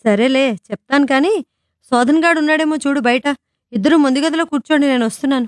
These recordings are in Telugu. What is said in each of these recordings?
సరేలే చెప్తాను కానీ శోధనగాడు ఉన్నాడేమో చూడు బయట ఇద్దరు ముందు గదిలో కూర్చోండి నేను వస్తున్నాను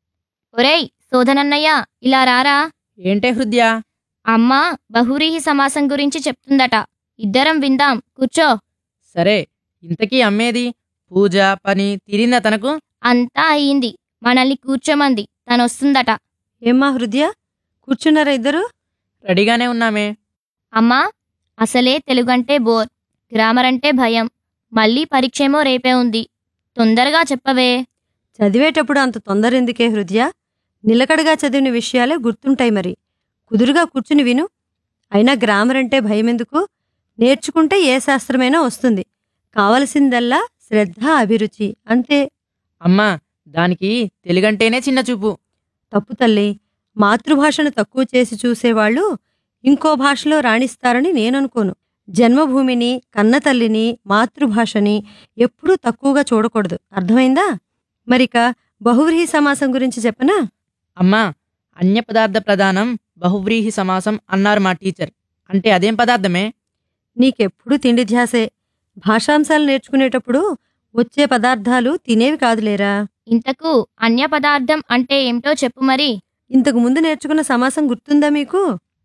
ఒరేయ్ శోధనన్నయ్య ఇలా రారా ఏంటే హృదయ అమ్మ బహువ్రీహి సమాసం గురించి చెప్తుందట ఇద్దరం విందాం కూర్చో సరే ఇంతకీ అమ్మేది పూజ పని తీరిందా తనకు అంతా అయ్యింది మనల్ని కూర్చోమంది తనొస్తుందట ఏమ్మా హృదయ కూర్చున్నారా ఇద్దరు రెడీగానే ఉన్నామే అమ్మా అసలే తెలుగంటే బోర్ గ్రామర్ అంటే భయం మళ్ళీ పరీక్షేమో రేపే ఉంది తొందరగా చెప్పవే చదివేటప్పుడు అంత తొందర ఎందుకే హృదయ నిలకడగా చదివిన విషయాలే గుర్తుంటాయి మరి కుదురుగా కూర్చుని విను అయినా గ్రామర్ అంటే భయం ఎందుకు నేర్చుకుంటే ఏ శాస్త్రమైనా వస్తుంది కావలసిందల్లా శ్రద్ధ అభిరుచి అంతే అమ్మా దానికి తెలుగంటేనే చిన్న చూపు తప్పు తల్లి మాతృభాషను తక్కువ చేసి చూసేవాళ్ళు ఇంకో భాషలో రాణిస్తారని నేననుకోను జన్మభూమిని కన్నతల్లిని మాతృభాషని ఎప్పుడూ తక్కువగా చూడకూడదు అర్థమైందా మరిక బహువ్రీహి సమాసం గురించి చెప్పనా అమ్మా అన్య పదార్థ ప్రధానం బహువ్రీహి సమాసం అన్నారు మా టీచర్ అంటే అదేం పదార్థమే నీకెప్పుడు తిండి ధ్యాసే భాషాంశాలు నేర్చుకునేటప్పుడు వచ్చే పదార్థాలు తినేవి కాదులేరా ఇంతకు అన్య పదార్థం అంటే ఏమిటో చెప్పు మరి ఇంతకు ముందు నేర్చుకున్న సమాసం గుర్తుందా మీకు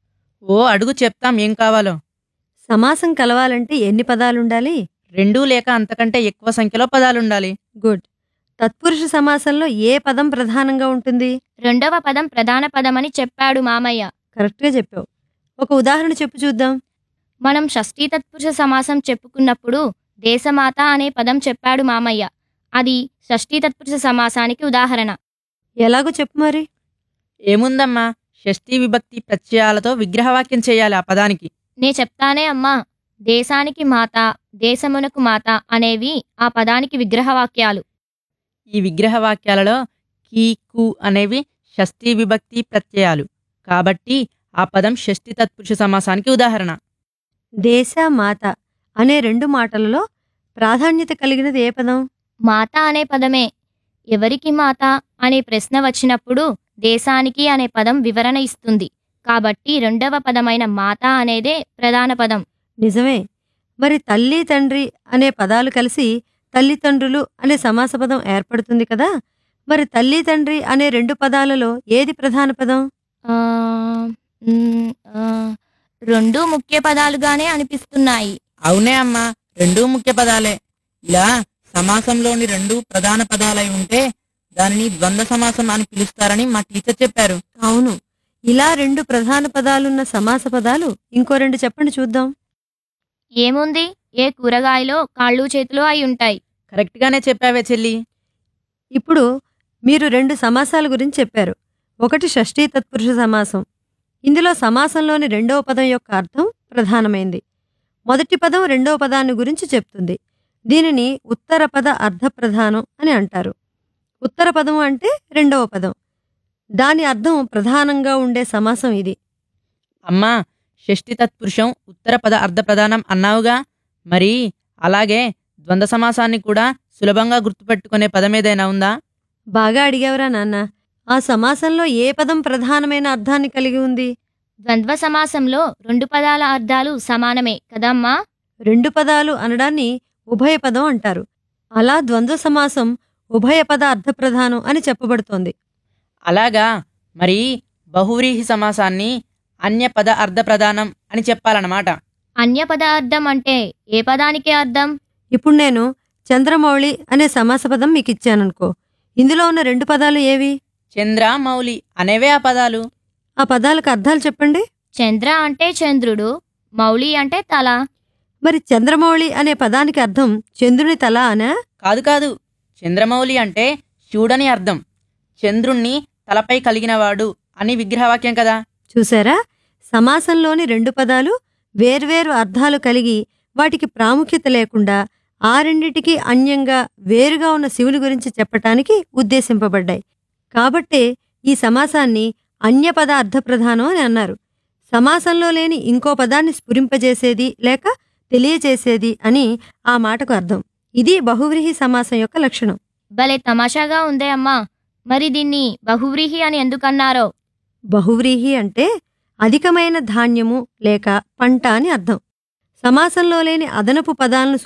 ఓ అడుగు చెప్తాం ఏం కావాలో సమాసం కలవాలంటే ఎన్ని పదాలుండాలి రెండూ లేక అంతకంటే ఎక్కువ సంఖ్యలో పదాలుండాలి గుడ్ తత్పురుష సమాసంలో ఏ పదం ప్రధానంగా ఉంటుంది రెండవ పదం ప్రధాన పదమని చెప్పాడు మామయ్య కరెక్ట్గా చెప్పావు ఒక ఉదాహరణ చెప్పు చూద్దాం మనం షష్ఠీ తత్పురుష సమాసం చెప్పుకున్నప్పుడు దేశమాత అనే పదం చెప్పాడు మామయ్య అది షష్ఠీ తత్పురుష సమాసానికి ఉదాహరణ ఎలాగో చెప్పు మరి ఏముందమ్మా షష్ఠీ విభక్తి ప్రత్యయాలతో విగ్రహవాక్యం చేయాలి ఆ పదానికి నే చెప్తానే అమ్మా దేశానికి మాత దేశమునకు మాత అనేవి ఆ పదానికి విగ్రహవాక్యాలు ఈ విగ్రహవాక్యాలలో కీ కు అనేవి షష్ఠీ విభక్తి ప్రత్యయాలు కాబట్టి ఆ పదం షష్ఠీ తత్పురుష సమాసానికి ఉదాహరణ దేశ మాత అనే రెండు మాటలలో ప్రాధాన్యత కలిగినది ఏ పదం మాత అనే పదమే ఎవరికి మాత అనే ప్రశ్న వచ్చినప్పుడు దేశానికి అనే పదం వివరణ ఇస్తుంది కాబట్టి రెండవ పదమైన మాత అనేదే ప్రధాన పదం నిజమే మరి తల్లి తండ్రి అనే పదాలు కలిసి తల్లిదండ్రులు అనే సమాస పదం ఏర్పడుతుంది కదా మరి తల్లి తండ్రి అనే రెండు పదాలలో ఏది ప్రధాన పదం ఆ, మ్, ఆ, రెండు ముఖ్య పదాలుగానే అనిపిస్తున్నాయి అవునే అమ్మా రెండూ ముఖ్య పదాలే ఇలా సమాసంలోని రెండు ప్రధాన పదాలై ఉంటే దానిని ద్వంద్వ సమాసం అని పిలుస్తారని మా టీచర్ చెప్పారు అవును ఇలా రెండు ప్రధాన పదాలున్న సమాస పదాలు ఇంకో రెండు చెప్పండి చూద్దాం ఏముంది ఏ కూరగాయలో కాళ్ళు చేతులు అయి ఉంటాయి కరెక్ట్గానే చెప్పావే చెల్లి ఇప్పుడు మీరు రెండు సమాసాల గురించి చెప్పారు ఒకటి షష్ఠీ తత్పురుష సమాసం ఇందులో సమాసంలోని రెండవ పదం యొక్క అర్థం ప్రధానమైంది మొదటి పదం రెండవ పదాన్ని గురించి చెప్తుంది దీనిని ఉత్తర పద అర్ధప్రధానం అని అంటారు ఉత్తర పదం అంటే రెండవ పదం దాని అర్థం ప్రధానంగా ఉండే సమాసం ఇది అమ్మా షష్ఠి తత్పురుషం ఉత్తర పద అర్ధ ప్రధానం అన్నావుగా మరి అలాగే ద్వంద్వ సమాసాన్ని కూడా సులభంగా గుర్తుపెట్టుకునే పదం ఏదైనా ఉందా బాగా అడిగావురా నాన్న ఆ సమాసంలో ఏ పదం ప్రధానమైన అర్థాన్ని కలిగి ఉంది ద్వంద్వ సమాసంలో రెండు పదాల అర్థాలు సమానమే కదమ్మా రెండు పదాలు అనడాన్ని ఉభయ పదం అంటారు అలా ద్వంద్వ సమాసం ఉభయ పద అర్థప్రధానం అని చెప్పబడుతోంది అలాగా మరి బహువ్రీహి సమాసాన్ని అన్య పద అర్ధ ప్రధానం అని చెప్పాలన్నమాట అన్య పదార్థం అంటే ఏ పదానికి అర్థం ఇప్పుడు నేను చంద్రమౌళి అనే సమాస పదం మీకు ఇచ్చాననుకో ఇందులో ఉన్న రెండు పదాలు ఏవి చంద్ర మౌలి అనేవే ఆ పదాలు ఆ పదాలకు అర్థాలు చెప్పండి చంద్ర అంటే చంద్రుడు మౌళి అంటే తల మరి చంద్రమౌళి అనే పదానికి అర్థం చంద్రుని తల అనా కాదు కాదు చంద్రమౌళి అంటే శివుడని అర్థం చంద్రుణ్ణి తలపై కలిగినవాడు అని విగ్రహవాక్యం కదా చూసారా సమాసంలోని రెండు పదాలు వేర్వేరు అర్థాలు కలిగి వాటికి ప్రాముఖ్యత లేకుండా ఆ రెండిటికి అన్యంగా వేరుగా ఉన్న శివుని గురించి చెప్పటానికి ఉద్దేశింపబడ్డాయి కాబట్టే ఈ సమాసాన్ని అన్యపద అర్థప్రధానం అని అన్నారు సమాసంలో లేని ఇంకో పదాన్ని స్ఫురింపజేసేది లేక తెలియచేసేది అని ఆ మాటకు అర్థం ఇది బహువ్రీహి సమాసం యొక్క లక్షణం భలే తమాషాగా ఉందే అమ్మా మరి దీన్ని బహువ్రీహి అని ఎందుకన్నారో బహువ్రీహి అంటే అధికమైన ధాన్యము లేక పంట అని అర్థం సమాసంలో లేని అదనపు పదాలను